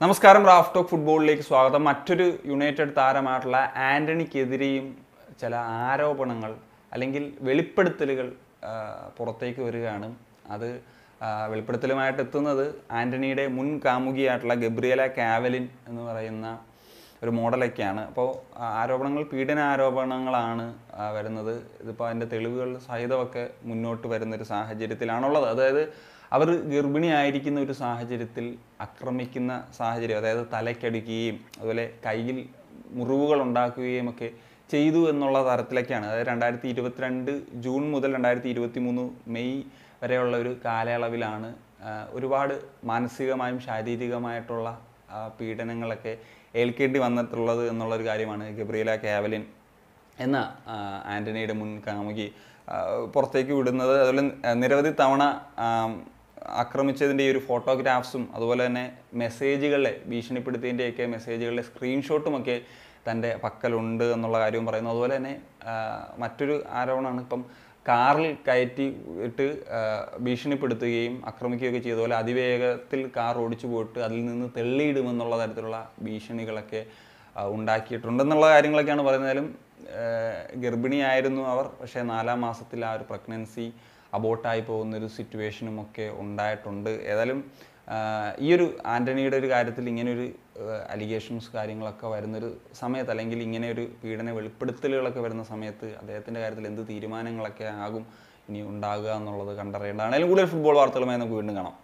നമസ്കാരം Raf talk ഫുട്ബോളിലേക്ക് സ്വാഗതം മറ്റൊരു യുണൈറ്റഡ് താരമായിട്ടുള്ള ആന്റണിക്കെതിരെയും ചില ആരോപണങ്ങൾ അല്ലെങ്കിൽ വെളിപ്പെടുത്തലുകൾ ആ, പുറത്തേക്ക് വരികയാണ് അത് ആ, വെളിപ്പെടുത്തലുമായിട്ട് എത്തുന്നത് ആന്റണിയുടെ മുൻ കാമുകിയായിട്ടുള്ള ഗബ്രിയല കാവലിൻ എന്ന് പറയുന്ന ഒരു മോഡലൊക്കെയാണ് അപ്പോൾ ആരോപണങ്ങൾ പീഡന ആരോപണങ്ങളാണ് ആ, വരുന്നത് ഇതിപ്പോൾ അതിൻ്റെ തെളിവുകൾ സഹിതമൊക്കെ മുന്നോട്ട് വരുന്നൊരു സാഹചര്യത്തിലാണുള്ളത് അതായത് അവർ ഗർഭിണിയായിരിക്കുന്ന ഒരു സാഹചര്യത്തിൽ ആക്രമിക്കുന്ന സാഹചര്യം അതായത് തലക്കടിക്കുകയും അതുപോലെ കയ്യിൽ മുറിവുകൾ ഉണ്ടാക്കുകയും ഒക്കെ ചെയ്തു എന്നുള്ള തരത്തിലൊക്കെയാണ് അതായത് രണ്ടായിരത്തി ഇരുപത്തിരണ്ട് ജൂൺ മുതൽ രണ്ടായിരത്തി ഇരുപത്തി മൂന്ന് മെയ് വരെയുള്ള ഒരു കാലയളവിലാണ് ആ, ഒരുപാട് മാനസികമായും ശാരീരികമായിട്ടുള്ള ആ, പീഡനങ്ങളൊക്കെ ഏൽക്കേണ്ടി വന്നിട്ടുള്ളത് എന്നുള്ളൊരു കാര്യമാണ് ഗബ്രിയല കാവലിൻ എന്ന ആ, ആന്റണിയുടെ മുൻ കാമുകി ആ, പുറത്തേക്ക് വിടുന്നത് അതുപോലെ ന- നിരവധി തവണ ആം, ആക്രമിച്ചതിൻ്റെ ഈ ഒരു ഫോട്ടോഗ്രാഫ്സും അതുപോലെ തന്നെ മെസ്സേജുകളെ ഭീഷണിപ്പെടുത്തിയതിൻ്റെയൊക്കെ മെസ്സേജുകളുടെ സ്ക്രീൻഷോട്ടുമൊക്കെ തൻ്റെ പക്കലുണ്ട് എന്നുള്ള കാര്യവും പറയുന്നു അതുപോലെ തന്നെ ആ, മറ്റൊരു ആരോപണമാണ് ഇപ്പം കാറിൽ കയറ്റി ഇട്ട് ആ, ഭീഷണിപ്പെടുത്തുകയും ആക്രമിക്കുകയൊക്കെ ചെയ്തതുപോലെ അതിവേഗത്തിൽ കാർ ഓടിച്ചു പോയിട്ട് അതിൽ നിന്ന് തെള്ളിയിടുമെന്നുള്ള തരത്തിലുള്ള ഭീഷണികളൊക്കെ ആ, ഉണ്ടാക്കിയിട്ടുണ്ടെന്നുള്ള കാര്യങ്ങളൊക്കെയാണ് പറയുന്നതിലും ഗർഭിണിയായിരുന്നു അവർ പക്ഷേ നാലാം മാസത്തിൽ ആ ഒരു പ്രഗ്നൻസി അബോട്ടായി പോകുന്നൊരു സിറ്റുവേഷനും ഒക്കെ ഉണ്ടായിട്ടുണ്ട് ഏതായാലും ആ, ഈ ഒരു ആൻ്റണിയുടെ ഒരു കാര്യത്തിൽ ഇങ്ങനെയൊരു അലിഗേഷൻസ് കാര്യങ്ങളൊക്കെ വരുന്നൊരു സമയത്ത് അല്ലെങ്കിൽ ഇങ്ങനെ ഒരു പീഡന വെളിപ്പെടുത്തലുകളൊക്കെ വരുന്ന സമയത്ത് അദ്ദേഹത്തിൻ്റെ കാര്യത്തിൽ എന്ത് തീരുമാനങ്ങളൊക്കെ ആകും ഇനി ഉണ്ടാകുക എന്നുള്ളത് കണ്ടറിയേണ്ടതാണ് അതിലും കൂടുതൽ ഫുട്ബോൾ വാർത്തകളുമായി നമുക്ക് വീണ്ടും കാണാം